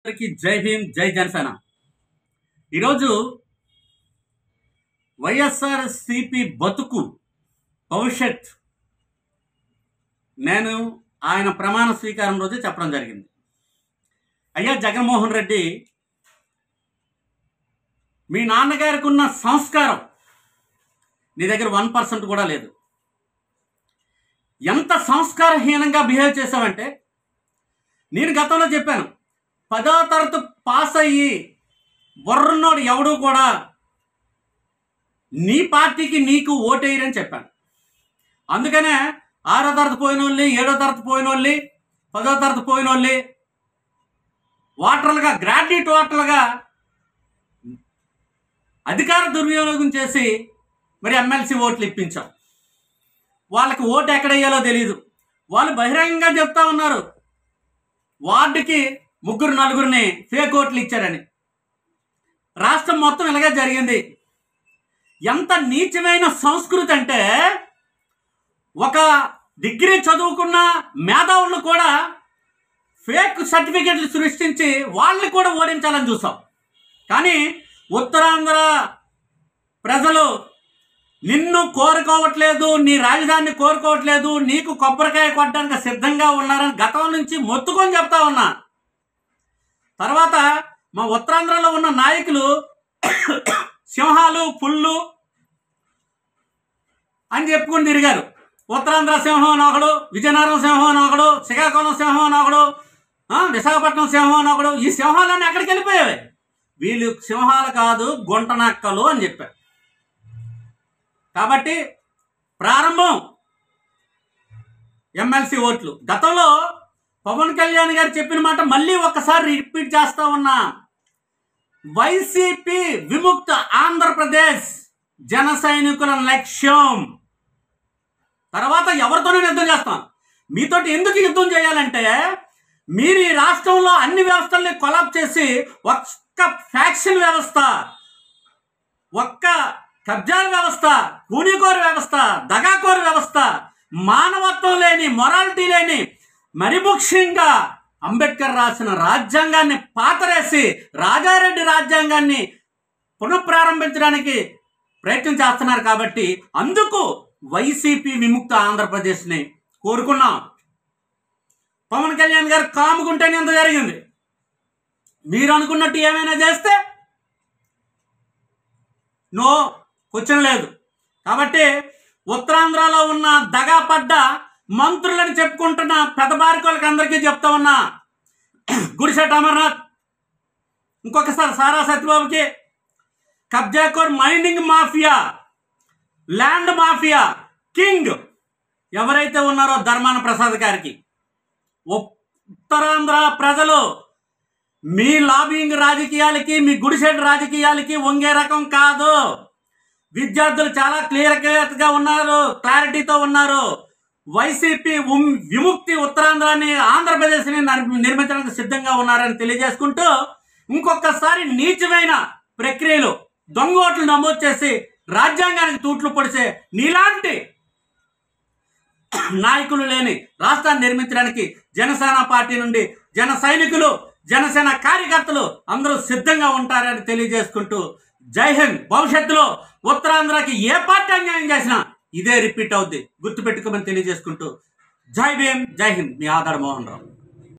అందరికీ జై భీమ్ జై జనసేన ఈరోజు వైఎస్ఆర్ సిపి బతుకు భవిష్యత్ నేను ఆయన ప్రమాణ స్వీకారం రోజు చెప్పడం జరిగింది అయ్యా జగన్మోహన్ రెడ్డి మీ నాన్నగారికి ఉన్న సంస్కారం నీ దగ్గర వన్ పర్సెంట్ కూడా లేదు ఎంత సంస్కారహీనంగా బిహేవ్ చేసావంటే నేను గతంలో చెప్పాను పదో తరగతి పాస్ అయ్యి బుర్రన్నోడు ఎవడు కూడా నీ పార్టీకి నీకు ఓటేయరని చెప్పాను అందుకనే ఆరో తరగతి పోయిన వాళ్ళు ఏడో తరగతి పోయిన వాళ్ళు పదో తరగతి పోయిన వాళ్ళు ఓటర్లుగా గ్రాడ్యుయేట్ ఓటర్లుగా అధికార దుర్వినియోగం చేసి మరి ఎమ్మెల్సీ ఓట్లు ఇప్పించాం వాళ్ళకి ఓటు ఎక్కడ వేయాలో తెలియదు వాళ్ళు బహిరంగంగా చెప్తా ఉన్నారు వార్డుకి ముగ్గురు నలుగురిని ఫేక్ ఓట్లు ఇచ్చారని రాష్ట్రం మొత్తం ఇలాగే జరిగింది ఎంత నీచమైన సంస్కృతి అంటే ఒక డిగ్రీ చదువుకున్న మేధావులను కూడా ఫేక్ సర్టిఫికెట్లు సృష్టించి వాళ్ళని కూడా ఓడించాలని చూసాం కానీ ఉత్తరాంధ్ర ప్రజలు నిన్ను కోరుకోవట్లేదు నీ రాజధానిని కోరుకోవట్లేదు నీకు కొబ్బరికాయ కొట్టడానికి సిద్ధంగా ఉన్నారని గతం నుంచి మొత్తుకొని చెప్తా ఉన్నా తర్వాత మా ఉత్తరాంధ్రలో ఉన్న నాయకులు సింహాలు పుల్లు అని చెప్పుకుని తిరిగారు ఉత్తరాంధ్ర సింహం అని ఒకడు విజయనగరం సింహం అని ఒకడు శ్రీకాకుళం సింహం అని ఒకడు ఆ, విశాఖపట్నం సింహం అని ఒకడు ఈ సింహాలన్నీ ఎక్కడికి వెళ్ళిపోయాయి వీళ్ళు సింహాలు కాదు గుంట నక్కలు అని చెప్పారు కాబట్టి ప్రారంభం ఎమ్మెల్సీ ఓట్లు గతంలో పవన్ కళ్యాణ్ గారు చెప్పిన మాట మళ్ళీ ఒక్కసారి రిపీట్ చేస్తా ఉన్నా వైసీపీ విముక్త ఆంధ్రప్రదేశ్ జన సైనికుల లక్ష్యం తర్వాత ఎవరితోనూ యుద్ధం చేస్తాం మీతోటి ఎందుకు యుద్ధం చేయాలంటే మీరు ఈ రాష్ట్రంలో అన్ని వ్యవస్థల్ని కొలాప్ చేసి ఒక్క ఫ్యాక్షన్ వ్యవస్థ ఒక్క కబ్జాల వ్యవస్థ కూనికోరు వ్యవస్థ దగాకోరు వ్యవస్థ మానవత్వం లేని మొరాలిటీ లేని మరి ముఖ్యంగా అంబేద్కర్ రాసిన రాజ్యాంగాన్ని పాతరేసి రాజారెడ్డి రాజ్యాంగాన్ని పునఃప్రారంభించడానికి ప్రయత్నం చేస్తున్నారు కాబట్టి అందుకు వైసీపీ విముక్త ఆంధ్రప్రదేశ్ని కోరుకున్నాం పవన్ కళ్యాణ్ గారు కాముకుంటేనే ఎంత జరిగింది మీరు అనుకున్నట్టు ఏమైనా చేస్తే నో క్వశ్చన్ లేదు కాబట్టి ఉత్తరాంధ్రలో ఉన్న దగా పడ్డ మంత్రులని చెప్పుకుంటున్న పెద్ద బారికోళ్ళకి అందరికీ చెప్తా ఉన్నా గుడిసెట్ అమర్నాథ్ ఇంకొకసారి సారా సత్యబాబుకి కబ్జాకోర్ mining mafia land mafia king ఎవరైతే ఉన్నారో ధర్మాన ప్రసాద్ గారికి ఉత్తరాంధ్ర ప్రజలు మీ లాబింగ్ రాజకీయాలకి మీ గుడిసెడ్ రాజకీయాలకి వంగే రకం కాదు విద్యార్థులు చాలా క్లియర్ గా ఉన్నారు క్లారిటీతో ఉన్నారు వైసీపీ ఉమ్- విముక్తి ఉత్తరాంధ్రాన్ని ఆంధ్రప్రదేశ్ని నర్- నిర్మించడానికి సిద్ధంగా ఉన్నారని తెలియజేసుకుంటూ ఇంకొకసారి నీచమైన ప్రక్రియలు దొంగ ఓట్లు నమోదు చేసి రాజ్యాంగానికి తూట్లు పొడిసే నీలాంటి నాయకులు లేని రాష్ట్రాన్ని నిర్మించడానికి జనసేన పార్టీ నుండి జన సైనికులు జనసేన కార్యకర్తలు అందరూ సిద్ధంగా ఉంటారని తెలియజేసుకుంటూ జై హింద్ భవిష్యత్తులో ఉత్తరాంధ్రకి ఏ పార్టీ అన్యాయం చేసినా ఇదే రిపీట్ అవుద్ది గుర్తుపెట్టుకోమని తెలియజేసుకుంటూ జై భీమ్ జై హింద్ మీ ఆధార్ మోహన్ రావు